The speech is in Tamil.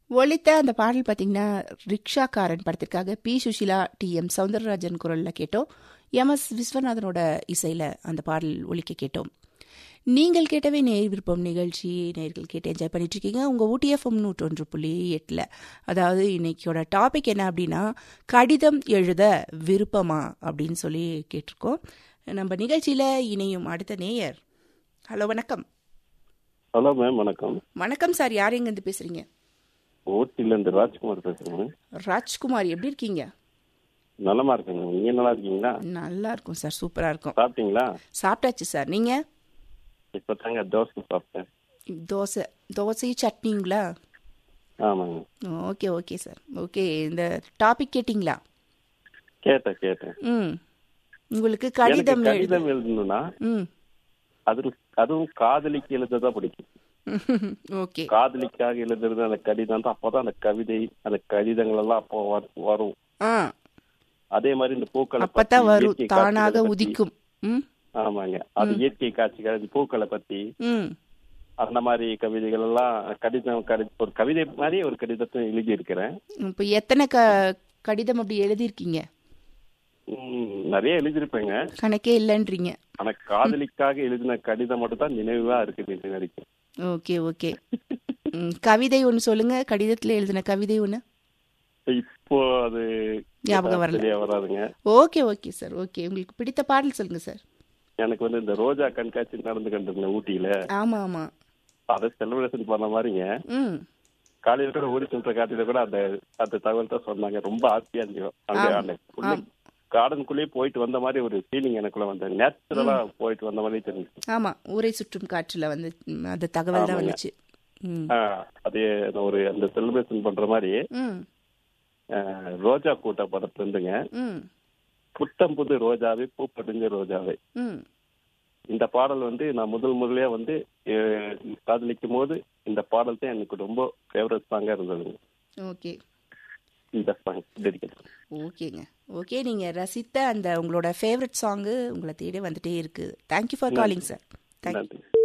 ஒலித்த அந்த பாடல் பார்த்தீங்கன்னா ரிக்ஷாக்காரன் படத்திற்காக P Susheela T M Soundararajan குரலில் கேட்டோம் எம் எஸ் விஸ்வநாதனோட இசையில் அந்த பாடல் ஒலிக்க கேட்டோம் நீங்கள் கேட்டவே நேர் விருப்பம் நிகழ்ச்சி நேர்கள் கேட்டு என்ஜாய் பண்ணிட்டு இருக்கீங்க உங்கள் ஊட்டிஎஃப்எம் நூற்றொன்று புள்ளி எட்டில் அதாவது இன்னைக்கோட டாபிக் என்ன அப்படின்னா கடிதம் எழுத விருப்பமா அப்படின்னு சொல்லி கேட்டிருக்கோம் நம்ம நிகழ்ச்சியில் இணையும் அடுத்த நேயர் ஹலோ வணக்கம் ஹலோ மேம் வணக்கம் வணக்கம் சார் யார் எங்கேருந்து பேசுகிறீங்க ஊட்டிலேருந்து ராஜ்குமார் பேசுகிறேன் ராஜ்குமார் எப்படி இருக்கீங்க நலமா இருக்குங்க நீங்க நல்லா இருக்கீங்களா நல்லா இருக்கும் சார் சூப்பராக இருக்கும் சாப்பிட்டீங்களா சாப்பிட்டாச்சு சார் நீங்கள் இப்போ தாங்க தோசை சாப்பிட்டேன் தோசை தோசை சட்னிங்களா ஆமாங்க ஓகே ஓகே சார் ஓகே இந்த டாபிக் கேட்டிங்களா கேட்டேன் கேட்டேன் ம் உங்களுக்கு எனக்கு கடிதம் எழுத கடிதம் எழுதணும்னா ம் அது அதுவும் காதலிக்கு எழுததான் பிடிக்கும் ஓகே காதலிக்காக எழுதுறது அந்த கடிதம் தான் அப்போதான் அந்த கவிதை அந்த கடிதங்கள் எல்லாம் அப்போ வரு- வரும் ஆ அதே மாதிரி இந்த பூக்களை பத்தி, அப்பதான் வரும் இயற்கை தானாக காட்சிகளை பத்தி. உதிக்கும் ம் ஆமாங்க அது இயற்கை காட்சிகள் இந்த பூக்களை பத்தி ம் அந்த மாதிரி கவிதைகள் எல்லாம் கடிதம் கடி- ஒரு கவிதை மாதிரி ஒரு கடிதத்தை எழுதி இருக்கிறேன் இப்போ எத்தனை க கடிதம் அப்படி எழுதியிருக்கீங்க ம், நிறைய எழுதியிருப்பேங்க கணக்கே இல்லைன்றீங்க ஆனா காதலிக்காக எழுதின கடிதம் மட்டும் தான் நினைவா இருக்குது இது வரைக்கும் ஓகே ஓகே ம் கவிதை ஒன்று சொல்லுங்க கடிதத்தில் எழுதின கவிதை ஒன்று இப்போ அது ஞாபகம் வரல. சரியா வராதுங்க ஓகே ஓகே சார் ஓகே உங்களுக்கு பிடித்த பாடல் சொல்லுங்க சார் எனக்கு வந்து இந்த ரோஜா கண்காட்சி நடந்து கண்டிருந்தேன் ஊட்டியில ஆமாம் ஆமாம் அதை செலிப்ரேஷன் பண்ண மாதிரிங்க ம் காலையில கூட ஓடி சென்ற காட்டில கூட அந்த அந்த தகவல் தான் சொன்னாங்க ரொம்ப ஆசையா இருந்துச்சு அங்க ஆம். அந்த கார்டனுக்குள்ளேயே போயிட்டு வந்த மாதிரி ஒரு ஃபீலிங் எனக்குள்ள வந்து நேச்சுரலா போயிட்டு வந்த மாதிரி தெரிஞ்சு ஆமாம் ஊரை சுற்றும் காற்றில் வந்து ம், அந்த தகவல் தான் ஆமாங்க. வந்துச்சு ம் அதே ஒரு அந்த செலிப்ரேஷன் பண்ற மாதிரி ம் அஹ், ரோஜா கூட்ட படத்துல இருந்துங்க ம் புத்தம் புது ரோஜாவே பூ படிஞ்ச ரோஜாவே ம் இந்த பாடல் வந்து நான் முதல் முதலே வந்து அஹ், காதலிக்கும் போது இந்த பாடல் தான் எனக்கு ரொம்ப ஃபேவரட் சாங்கா இருந்ததுங்க ஓகே இந்த சாங் டெடிக்கேட் ஓகேங்க ஓகே நீங்கள் ரசித்த அந்த உங்களோட ஃபேவரட் சாங்கு உங்களை தேடி வந்துட்டே இருக்குது thank you for calling sir thank நன்றி